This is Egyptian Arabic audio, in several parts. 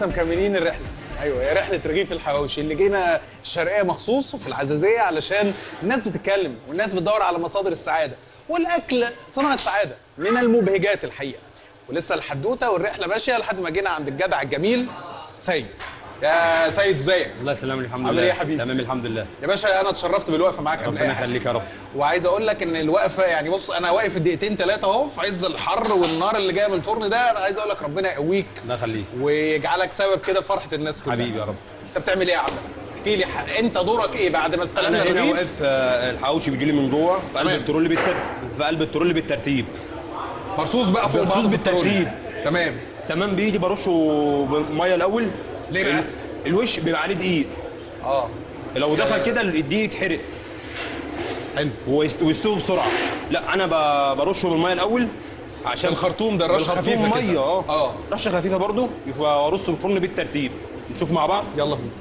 لسه مكملين الرحله ايوه هي رحله رغيف الحواوشي اللي جينا الشرقيه مخصوص وفي العزازيه علشان الناس بتتكلم والناس بتدور على مصادر السعاده والاكل صناعه سعاده من المبهجات الحقيقه ولسه الحدوته والرحله ماشيه لحد ما جينا عند الجدع الجميل سيد يا سيد ازيك الله يسلمك الحمد عامل لله ايه يا حبيبي؟ تمام الحمد لله يا باشا انا اتشرفت بالوقفه معاك قبل أي ربنا حاجة. يخليك يا رب وعايز اقول لك ان الوقفه يعني بص انا واقف الدقيقتين ثلاثه اهو في عز الحر والنار اللي جايه من الفرن ده عايز اقول لك ربنا يقويك الله يخليك ويجعلك سبب كده في فرحه الناس كلها حبيبي يا رب انت بتعمل ايه يا عم احكي لي ح- انت دورك ايه بعد ما استلمنا انا هنا الرغيف واقف آه، الحواوشي بيجي لي من جوه في قلب تمام. الترول بالتر... في قلب الترول بالترتيب مرصوص بقى فوق مرصوص بعضه في الترول. بالترتيب. تمام تمام بايدي برشه بميه الاول ليه بقى؟ ال- الوش بيبقى عليه دقيق اه لو دخل كده الدقيق يتحرق حلو ويست- ويستوي بسرعه لا انا ب- برشه بالميه الاول عشان الخرطوم ده الرشه بالخرطوم خفيفه كده ميه اه اه رشه خفيفه برضو وارصه في الفرن بالترتيب نشوف مع بعض يلا بينا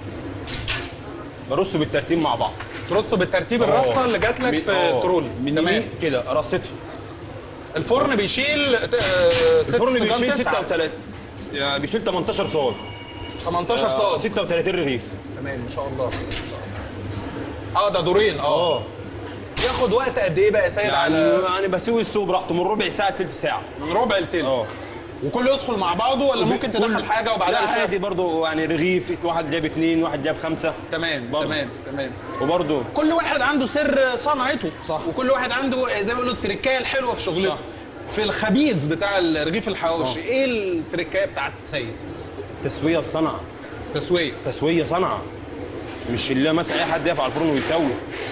برصه بالترتيب مع بعض ترصه بالترتيب الرصه اللي جات لك من- في آه. الترول من تمام يمين كده رصتها الفرن بيشيل آه، ست الفرن سجان بيشيل تسعة. 36 يعني بيشيل 18 صاج 18 صاج 36 رغيف تمام ان شاء الله ان شاء الله اه ده دورين اه ياخد وقت قد ايه بقى يا سيد يعني على يعني بسوي استوي براحته من ربع ساعه لثلث ساعه من ربع لتلت اه وكله يدخل مع بعضه ولا ممكن تدخل حاجه وبعدها لا شوية؟ عادي برضه يعني رغيف واحد جاب اثنين واحد جاب خمسه تمام برضه. تمام تمام وبرضه كل واحد عنده سر صنعته صح. وكل واحد عنده زي ما بيقولوا التركايه الحلوه في شغلته صح. في الخبيز بتاع رغيف الحواوشي ايه التركايه بتاعت سيد تسويه الصنعه تسويه تسويه صنعه مش اللي مثلا اي حد يقف على الفرن ويسوي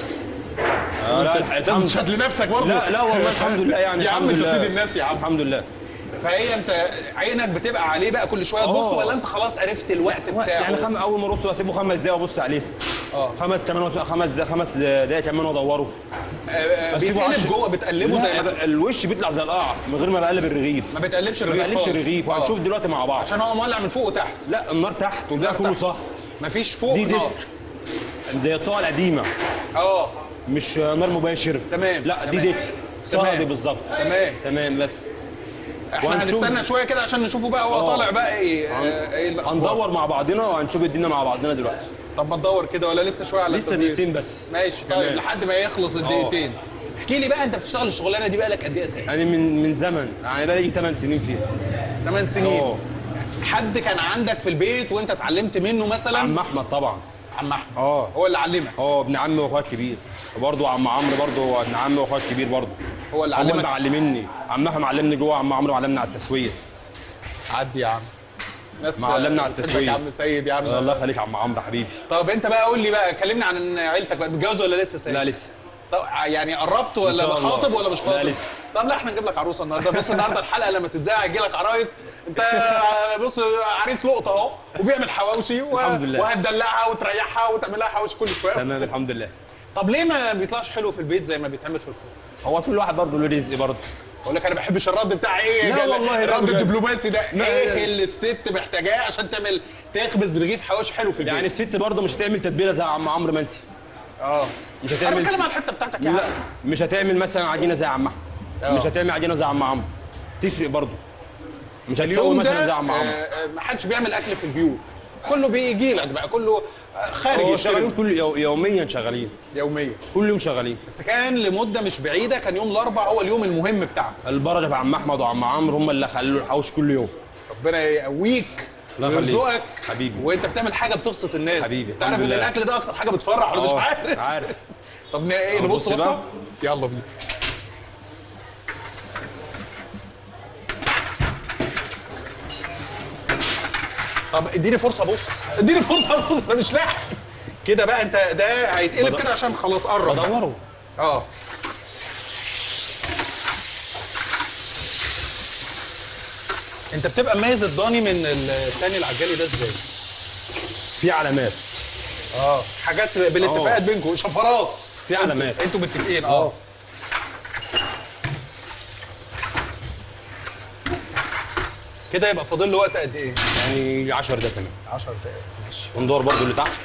آه لا لازم الحمد تشهد لنفسك برضه لا لا والله الحمد لله يعني يا عم الحمد انت لله. سيد الناس يا عم الحمد لله فهي انت عينك بتبقى عليه بقى كل شويه تبص اه. ولا انت خلاص عرفت الوقت بتاعه يعني خم... اول ما ارصه اسيبه خمس دقايق وابص عليه اه خمس كمان وت- خمس دقايق خمس دقايق كمان وادوره آه، آه، أسيبه بيتقلب عشر- جوه بتقلبه زي لا، ما الوش بيطلع زي القاع من غير ما بقلب الرغيف ما بتقلبش ما الرغيف بقلبش خالص. الرغيف اه. وهنشوف دلوقتي مع بعض عشان هو مولع من فوق وتحت لا النار تحت والباقي كله تحت. صح مفيش فوق دي دي نار زي الطاقه القديمه اه مش نار مباشر تمام، لا دي تمام. دي صهدي تمام. بالظبط تمام تمام بس احنا وهنشوف. هنستنى شويه كده عشان نشوفه بقى هو اه. طالع بقى ايه آه، ايه الأخبار. هندور مع بعضنا وهنشوف الدنيا مع بعضنا دلوقتي طب ما تدور كده ولا لسه شويه على لسه التدوير؟ دقيقتين بس ماشي طيب تمام. لحد ما يخلص الدقيقتين احكي لي بقى انت بتشتغل الشغلانه دي بقى لك قد ايه يا سيد؟ يعني من من زمن يعني بقى لي 8 سنين فيها 8 سنين اه. حد كان عندك في البيت وانت اتعلمت منه مثلا عم احمد طبعا عم احمد اه هو اللي علمك اه ابن عمي واخويا الكبير وبرضه عم عمرو برضه ابن عمي واخويا الكبير برضه هو اللي هم اللي علمك معلمني عم احمد معلمني جوه عم عمرو معلمني على التسويه عدي يا عم ناس معلمنا على بتحبك التسويق. يا عم سيد يا عم الله يخليك يا عم عمرو حبيبي طب انت بقى قول لي بقى كلمني عن عيلتك بقى متجوز ولا لسه سيد؟ لا لسه طب يعني قربت ولا إن شاء الله. خاطب ولا مش لا خاطب؟ لسه. طب لا احنا نجيب لك عروسه النهارده بص النهارده الحلقه لما تتذاع يجي لك عرايس انت بص عريس لقطه اهو وبيعمل حواوشي و... الحمد لله. وهتدلعها وتريحها وتعمل لها حواوشي كل شويه تمام الحمد لله طب ليه ما بيطلعش حلو في البيت زي ما بيتعمل في الفرن؟ هو كل واحد برضه له رزق برضه اقول لك انا ما بحبش الرد بتاع ايه لا جل- والله لا الرد بجد. الدبلوماسي ده لا، ايه لا. اللي الست محتاجاه عشان تعمل تخبز رغيف حواوشي حلو في البيت يعني الست برضه مش هتعمل تتبيله زي عم عمرو منسي اه مش انا هتعمل بتكلم على الحته بتاعتك يا لا عم مش هتعمل مثلا عجينه زي عم احمد اه. مش هتعمل عجينه زي عم عمرو تفرق برضه مش هتسوي اليوم مثلا ده زي عم عمرو آه، آه، ما حدش بيعمل اكل في البيوت كله بيجي لك بقى كله آه، خارج هو يشتغل شغالين كل يو- يوميا شغالين يوميا كل يوم شغالين بس كان لمده مش بعيده كان يوم الاربعاء هو اليوم المهم بتاعنا البركه في عم احمد وعم عمرو هم اللي خلوا الحوش كل يوم ربنا يقويك الله يخليك. ويرزقك حبيبي. وانت بتعمل حاجه بتبسط الناس حبيبي، تعرف الحمد ان لله. الاكل ده اكتر حاجه بتفرح ولا مش اه، عارف عارف طب ن- ايه طب نبص بص بصه بقى. يلا بينا طب اديني فرصه بص اديني فرصه بص انا مش لاحق كده بقى انت ده هيتقلب بد- كده عشان خلاص قرب بدوره اه انت بتبقى مميز الضاني من الثاني العجالي ده ازاي؟ في علامات اه حاجات بالاتفاقات بينكم شفرات في علامات انتوا متفقين اه كده يبقى فاضل له وقت قد ايه؟ يعني 10 دقايق كمان 10 دقايق ماشي وندور برضو اللي تحت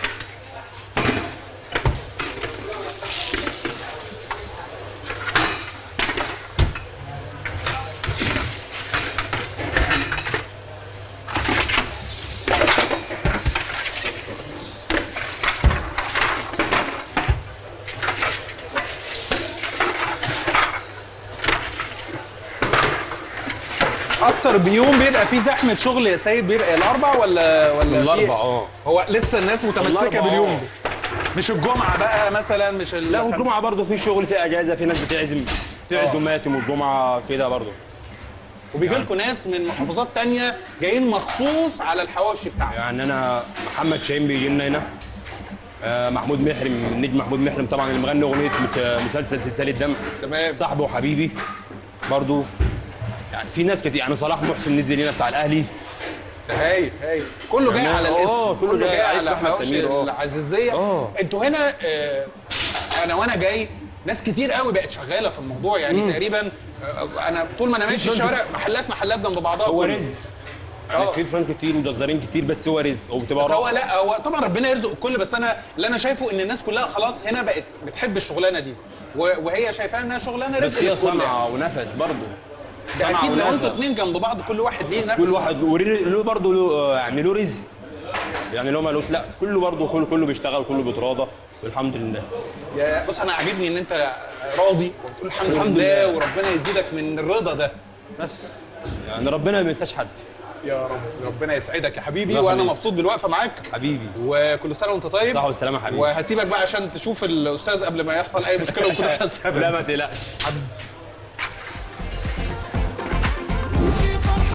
اكتر بيوم بيبقى فيه زحمه شغل يا سيد بيبقى الاربع ولا ولا في- الاربع اه هو لسه الناس متمسكه الأربع، باليوم آه. ده مش الجمعه بقى مثلا مش ال- لا والجمعه برضه في شغل في اجازه في ناس بتعزم في آه. عزومات يوم الجمعه كده برضه وبيجي لكم ناس من محافظات تانية جايين مخصوص على الحواوشي بتاعهم يعني انا محمد شاهين بيجي لنا هنا آه، محمود محرم النجم محمود محرم طبعا اللي مغني اغنيه مس- مسلسل سلسله دم تمام صاحبي وحبيبي برضو يعني في ناس كتير يعني صلاح محسن نزل هنا بتاع الاهلي هاي هاي كله جاي يعني على آه، الاسم كله جاي على اسم على أحمد حواوشي سمير، آه. العزيزيه آه. انتوا هنا آه، انا وانا جاي ناس كتير قوي بقت شغاله في الموضوع يعني تقريبا آه، انا طول ما انا ماشي الشارع محلات محلات جنب بعضها هو كله. رزق آه. يعني في فران كتير وجزارين كتير بس هو رزق وبتبقى بس هو راحة. لا هو طبعا ربنا يرزق الكل بس انا اللي انا شايفه ان الناس كلها خلاص هنا بقت بتحب الشغلانه دي و- وهي شايفاها انها شغلانه بس رزق هي للكل يعني. صنعه ونفس برضه ده صنعة اكيد لو ونفس. انتوا اتنين جنب بعض كل واحد ليه نفس كل واحد وري- له برضه له آه، يعني له رزق يعني لو مالوش لا كله برضه كله كله بيشتغل كله بيتراضى والحمد لله يا بص انا عاجبني ان انت راضي وبتقول الحمد, الحمد لله, لله. وربنا يزيدك من الرضا ده بس يعني ربنا ما بينساش حد يا رب ربنا يسعدك يا حبيبي الله وانا يخليك. مبسوط بالوقفه معاك حبيبي وكل سنه وانت طيب صحة والسلامة يا حبيبي. وهسيبك بقى عشان تشوف الاستاذ قبل ما يحصل اي مشكله ونكون احنا السبب لا ما تقلقش حبيبي.